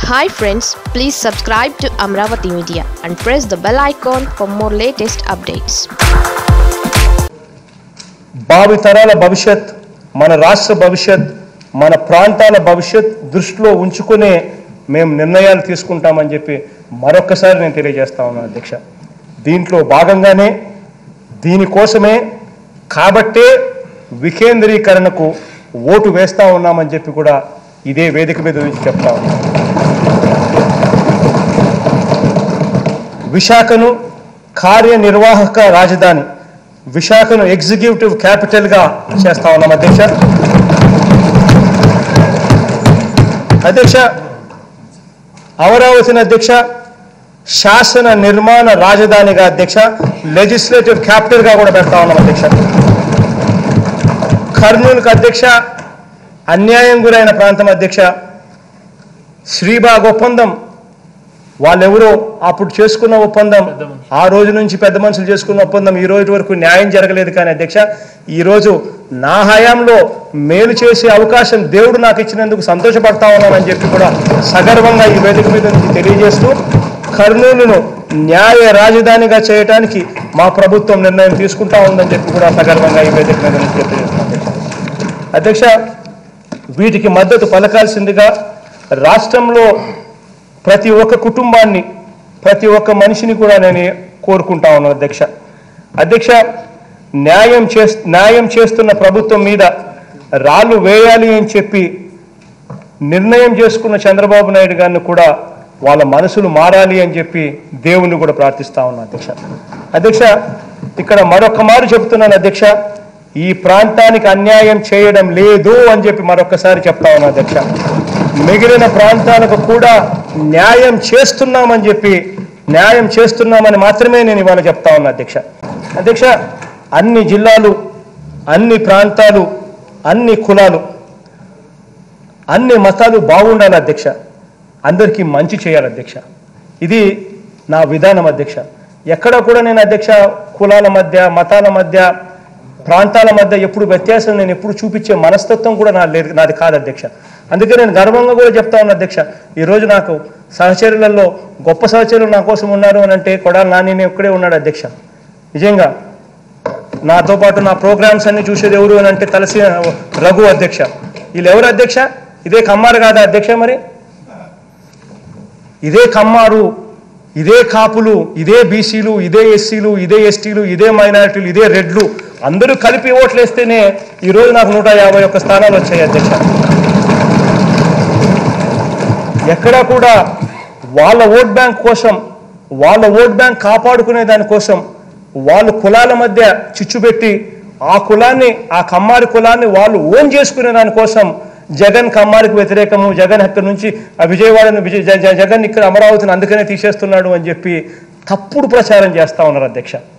hi friends please subscribe to Amaravati media and press the bell icon for more latest updates భావి తరాల భవిష్యత్ మన రాష్ట్ర భవిష్యత్ మన ప్రాంతాల భవిష్యత్ దృష్టిలో ఉంచుకునే మేము నిర్ణయాలు తీసుకుంటామని చెప్పి మరొక్కసారి నేను తెలియజేస్తా ఉన్నాను అధ్యక్ష దీంట్లో భాగంగానే దీనికోసమే కాబట్టే వికేంద్రీకరణకు ఓటు వేస్తా ఉన్నామని చెప్పి కూడా ఇదే వేదిక మీద నుంచి చెప్తా ఉన్నాను విశాఖను కార్యనిర్వాహక రాజధాని విశాఖను ఎగ్జిక్యూటివ్ క్యాపిటల్గా చేస్తా ఉన్నాం అధ్యక్ష అధ్యక్ష అమరావతిని అధ్యక్ష శాసన నిర్మాణ రాజధానిగా అధ్యక్ష లెజిస్లేటివ్ క్యాపిటల్గా కూడా పెడతా ఉన్నాం అధ్యక్ష కర్నూలుకు అధ్యక్ష అన్యాయం గురైన ప్రాంతం అధ్యక్ష శ్రీబాగ్ ఒప్పందం వాళ్ళెవరో అప్పుడు చేసుకున్న ఒప్పందం ఆ రోజు నుంచి పెద్ద మనుషులు చేసుకున్న ఒప్పందం ఈ రోజు వరకు న్యాయం జరగలేదు కానీ అధ్యక్ష ఈ రోజు నా హయాంలో మేలు చేసే అవకాశం దేవుడు నాకు ఇచ్చినందుకు సంతోషపడతా ఉన్నానని చెప్పి కూడా సగర్వంగా ఈ వేదిక మీద నుంచి తెలియజేస్తూ కర్నూలును న్యాయ రాజధానిగా చేయడానికి మా ప్రభుత్వం నిర్ణయం తీసుకుంటా ఉందని చెప్పి కూడా సగర్వంగా ఈ వేదిక మీద నుంచి తెలియజేస్తున్నాను అధ్యక్ష వీటికి మద్దతు పలకాల్సిందిగా రాష్ట్రంలో ప్రతి ఒక్క కుటుంబాన్ని ప్రతి ఒక్క మనిషిని కూడా నేను కోరుకుంటా ఉన్నాను అధ్యక్ష అధ్యక్ష న్యాయం చే న్యాయం చేస్తున్న ప్రభుత్వం మీద రాళ్ళు వేయాలి అని చెప్పి నిర్ణయం చేసుకున్న చంద్రబాబు నాయుడు గారిని కూడా వాళ్ళ మనసులు మారాలి అని చెప్పి దేవుణ్ణి కూడా ప్రార్థిస్తా ఉన్నాను అధ్యక్ష అధ్యక్ష ఇక్కడ మరొక మారు చెప్తున్నాను అధ్యక్ష ఈ ప్రాంతానికి అన్యాయం చేయడం లేదు అని చెప్పి మరొకసారి చెప్తా ఉన్నాను అధ్యక్ష మిగిలిన ప్రాంతాలకు కూడా న్యాయం చేస్తున్నామని చెప్పి న్యాయం చేస్తున్నామని మాత్రమే నేను ఇవాళ చెప్తా ఉన్నా అధ్యక్ష అధ్యక్ష అన్ని జిల్లాలు అన్ని ప్రాంతాలు అన్ని కులాలు అన్ని మతాలు బాగుండాలి అధ్యక్ష అందరికీ మంచి చేయాలి అధ్యక్ష ఇది నా విధానం అధ్యక్ష ఎక్కడ కూడా నేను అధ్యక్ష కులాల మధ్య మతాల మధ్య ప్రాంతాల మధ్య ఎప్పుడు వ్యత్యాసం నేను ఎప్పుడు చూపించే మనస్తత్వం కూడా నా లేదు నాది కాదు అధ్యక్ష అందుకే నేను గర్వంగా కూడా చెప్తా ఉన్నా అధ్యక్ష ఈరోజు నాకు సహచరులలో గొప్ప సహచరులు నా కోసం ఉన్నారు అని అంటే కొడాలి నాని ఒక్కడే ఉన్నాడు అధ్యక్ష నిజంగా నాతో పాటు నా ప్రోగ్రామ్స్ అన్ని చూసేది ఎవరు అని అంటే తలసి రఘు అధ్యక్ష వీళ్ళు ఎవరు అధ్యక్ష ఇదే కమ్మారు కాదా అధ్యక్ష మరి ఇదే కమ్మారు ఇదే కాపులు ఇదే బీసీలు ఇదే ఎస్సీలు ఇదే ఎస్టీలు ఇదే మైనారిటీలు ఇదే రెడ్లు అందరూ కలిపి ఓట్లు వేస్తేనే ఈరోజు నాకు నూట యాభై ఒక్క స్థానాలు వచ్చాయి అధ్యక్ష ఎక్కడా కూడా వాళ్ళ ఓట్ బ్యాంక్ కోసం వాళ్ళ ఓట్ బ్యాంక్ కాపాడుకునే దానికోసం వాళ్ళు కులాల మధ్య చిచ్చు పెట్టి ఆ కులాన్ని ఆ కమ్మారి కులాన్ని వాళ్ళు ఓన్ చేసుకునే దానికోసం జగన్ కమ్మారికి వ్యతిరేకము జగన్ అక్కడి నుంచి ఆ విజయవాడను విజయ జ- జ- జగన్ ఇక్కడ అమరావతిని అందుకనే తీసేస్తున్నాడు అని చెప్పి తప్పుడు ప్రచారం చేస్తా ఉన్నారు అధ్యక్ష